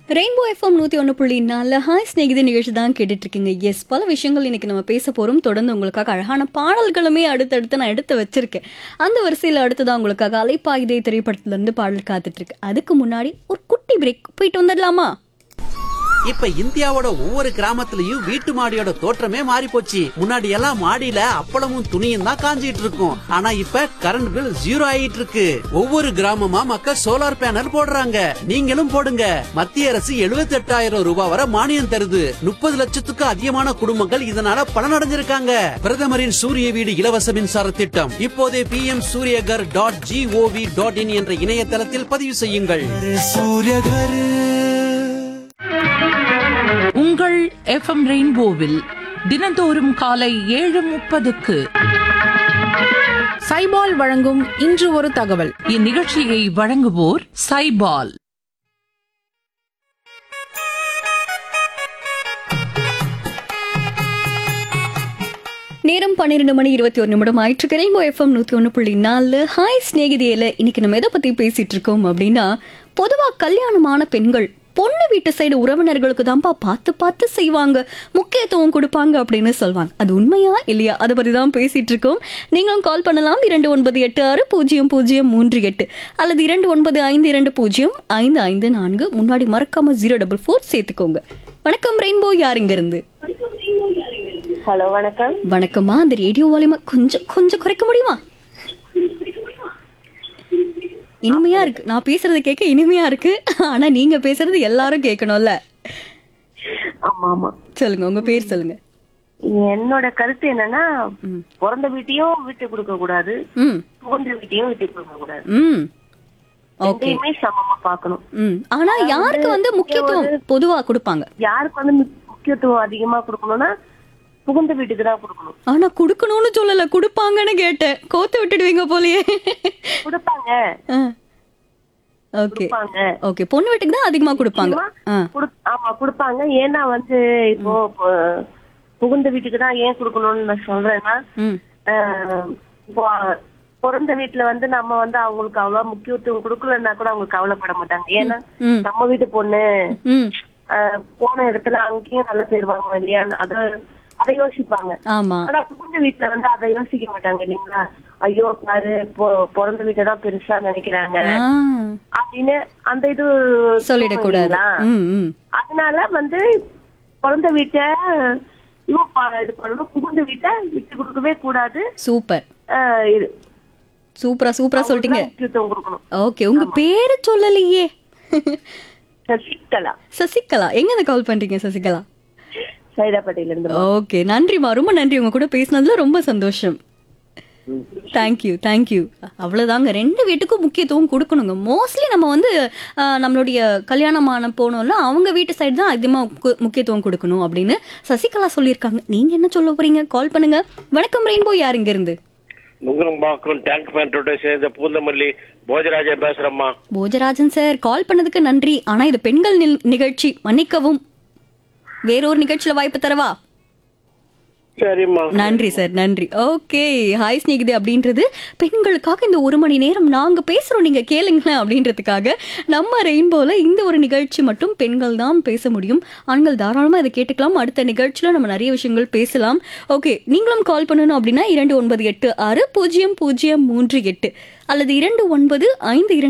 Rainbow FM நூற்றி ஒன்று புள்ளி நாலு ஹாய் ஸ்நேகிதி நிகழ்ச்சி தான் கேட்டுட்டு இருக்கீங்க எஸ் பல விஷயங்கள் இன்னைக்கு நம்ம பேச போகிறோம் தொடர்ந்து உங்களுக்காக அழகான பாடல்களுமே அடுத்தடுத்து நான் எடுத்து வச்சிருக்கேன் அந்த வரிசையில் அடுத்ததான் உங்களுக்காக அலைப்பாயுதே திரைப்படத்துலேருந்து பாடல் காத்துட்டு இருக்கு அதுக்கு முன்னாடி ஒரு குட்டி பிரேக் போயிட்டு வந்துடலாமா இப்ப இந்தியாவோட ஒவ்வொரு கிராமத்துலயும் வீட்டு மாடியோட தோற்றமே மாறி போச்சு முன்னாடி எல்லாம் மாடியில அப்பளமும் துணியும் தான் காஞ்சிட்டு இருக்கும் ஆனா இப்ப கரண்ட் பில் ஜீரோ ஆயிட்டு இருக்கு ஒவ்வொரு கிராமமா மக்கள் சோலார் பேனல் போடுறாங்க நீங்களும் போடுங்க மத்திய அரசு 78000 ரூபாய் வரை மானியம் தருது முப்பது லட்சத்துக்கு அதிகமான குடும்பங்கள் இதனால பலனடைஞ்சிருக்காங்க பிரதமரின் சூரிய வீடு இலவச மின்சார திட்டம் இப்போதே P M Suryaghar dot G O V dot in என்ற இணையதளத்தில் பதிவு செய்யுங்கள் உங்கள் எஃப்எம் ரெயின்போவில் தினந்தோறும் காலை ஏழு முப்பதுக்கு சைபால் வழங்கும் இன்று ஒரு தகவல் இந்நிகழ்ச்சியை வழங்குவோர் சைபால் நேரம் பன்னிரெண்டு மணி இருபத்தி ஒரு நிமிடம் ஆயிட்டு ரெயின்போ எஃப்எம் நூற்றி ஒன்று புள்ளி நாலு ஹாய் ஸ்நேகிதியில் இன்னைக்கு நம்ம எதை பற்றி பேசிட்டு இருக்கோம் அப்படின்னா பொதுவாக கல்யாணமான பெண்கள் பொண்ணு வீட்டு சைடு உறவினர்களுக்கு தான்ப்பா பார்த்து பார்த்து செய்வாங்க முக்கியத்துவம் கொடுப்பாங்க அப்படின்னு சொல்லுவாங்க அது உண்மையா இல்லையா அதை பற்றி தான் பேசிட்டு இருக்கோம் நீங்களும் கால் பண்ணலாம் இரண்டு ஒன்பது எட்டு ஆறு பூஜ்ஜியம் பூஜ்ஜியம் மூன்று எட்டு அல்லது இரண்டு ஒன்பது ஐந்து இரண்டு பூஜ்ஜியம் ஐந்து ஐந்து நான்கு முன்னாடி மறக்காம ஜீரோ டபுள் ஃபோர் சேர்த்துக்கோங்க வணக்கம் ரெயின்போ யார் இங்க இருந்து ஹலோ வணக்கம் வணக்கம்மா அந்த ரேடியோ வால்யூமை கொஞ்சம் கொஞ்சம் குறைக்க முடியுமா இனிமையா இருக்கு நான் பேசுறது கேட்க இனிமையா இருக்கு ஆனா நீங்க பேசுறது எல்லாரும் கேட்கணும்ல ஆமா ஆமா சொல்லுங்க உங்க பேர் சொல்லுங்க என்னோட கருத்து என்னன்னா பிறந்த வீட்டையும் விட்டு கொடுக்க கூடாது ம் புகுந்த வீட்டையும் விட்டு கொடுக்க கூடாது ம் ஓகே ரெண்டையுமே சமமா பார்க்கணும் ம் ஆனா யாருக்கு வந்து முக்கியத்துவம் பொதுவா கொடுப்பாங்க யாருக்கு வந்து மு- முக்கியத்துவம் அதிகமா கொடுக்கணும்னா புகுந்த வீட்டுக்கு தான் கொடுக்கணும் ஆனா குடுக்கணும்னு சொல்லல கொடுப்பாங்கன்னு கேட்டேன் கோத்து விட்டுடுவீங்க போலயே கொடுப்பாங்க ஓகே கொடுப்பாங்க ஓகே பொண்ணு வீட்டுக்கு தான் அதிகமா கொடுப்பாங்க ஆ குடு- ஆமா கொடுப்பாங்க ஏன்னா வந்து இப்போ பு- புகுந்த வீட்டுக்கு தான் ஏன் கொடுக்கணும்னு நான் சொல்றேன்னா ம் ஆஹ், இப்போ பிறந்த வீட்டுல வந்து நம்ம வந்து அவங்களுக்கு அவ்வளவு முக்கியத்துவம் கொடுக்கலன்னா கூட அவங்க கவலைப்பட மாட்டாங்க ஏன்னா ம். நம்ம வீட்டு பொண்ணு ம் ஆஹ், போன இடத்துல அங்கேயும் நல்லா சேருவாங்க இல்லையா அத அதை யோசிப்பாங்க ஆமா ஆனா புகுந்த வீட்டுல வந்து அதை யோசிக்க மாட்டாங்க இல்லைங்களா ஐயோ பாரு பொ- பிறந்த வீட்டை தான் பெருசா நினைக்கிறாங்க ஆ அப்படின்னு அந்த இது சொல்லிடக்கூடாது இல்லைங்களா? ம் ம் அதனால வந்து பிறந்த வீட்டை இன்னும் ப- இது பண்ணணும் புகுந்த வீட்டை விட்டு கொடுக்கவே கூடாது சூப்பர் ஆஹ் இது சூப்பரா சூப்பரா சொல்லிட்டீங்க முக்கியத்துவம் கொடுக்கணும் ஓகே உங்க பேரு சொல்லலையே சசிகலா சசிகலா எங்க இருந்து கால் பண்றீங்க சசிகலா சைதாப்பேட்டையில இருந்து ஓகே நன்றிமா ரொம்ப நன்றி உங்க கூட பேசினதுல ரொம்ப சந்தோஷம் தேங்க்யூ தேங்க்யூ அவ்வளோதாங்க ரெண்டு வீட்டுக்கும் முக்கியத்துவம் கொடுக்கணுங்க மோஸ்ட்லி நம்ம வந்து ஆஹ், நம்மளுடைய கல்யாணமான போனோம்ல அவங்க வீட்டு சைடு தான் அதிகமாக முக்கியத்துவம் கொடுக்கணும் அப்படின்னு சசிகலா சொல்லியிருக்காங்க நீங்க என்ன சொல்ல போறீங்க கால் பண்ணுங்க வணக்கம் ரெயின்போ யார் இங்க இருந்து நுங்கரம்பாக்கம் டேங்க் பேண்டோட சேர்ந்த பூந்தமல்லி போஜராஜா பேசுறேம்மா போஜராஜன் சார் கால் பண்ணதுக்கு நன்றி ஆனா இது பெண்கள் நில்- நிகழ்ச்சி மன்னிக்கவும் வேறொரு நிகழ்ச்சியில வாய்ப்பு தரவா சரிம்மா நன்றி சார் நன்றி ஓகே ஹாய் ஸ்நேகிதே அப்படின்றது பெண்களுக்காக இந்த ஒரு மணி நேரம் நாங்க பேசுறோம் நீங்க கேளுங்களேன் அப்படின்றதுக்காக நம்ம ரெயின்போல இந்த ஒரு நிகழ்ச்சி மட்டும் பெண்கள் தான் பேச முடியும் ஆண்கள் தாராளமா இதை கேட்டுக்கலாம் அடுத்த நிகழ்ச்சியில நம்ம நிறைய விஷயங்கள் பேசலாம் ஓகே நீங்களும் கால் பண்ணணும் அப்படின்னா இரண்டு ஒன்பது எட்டு ஆறு பூஜ்ஜியம் பூஜ்ஜியம் மூன்று எட்டு அல்லது இரண்டு ஒன்பது ஐந்து இரண்டு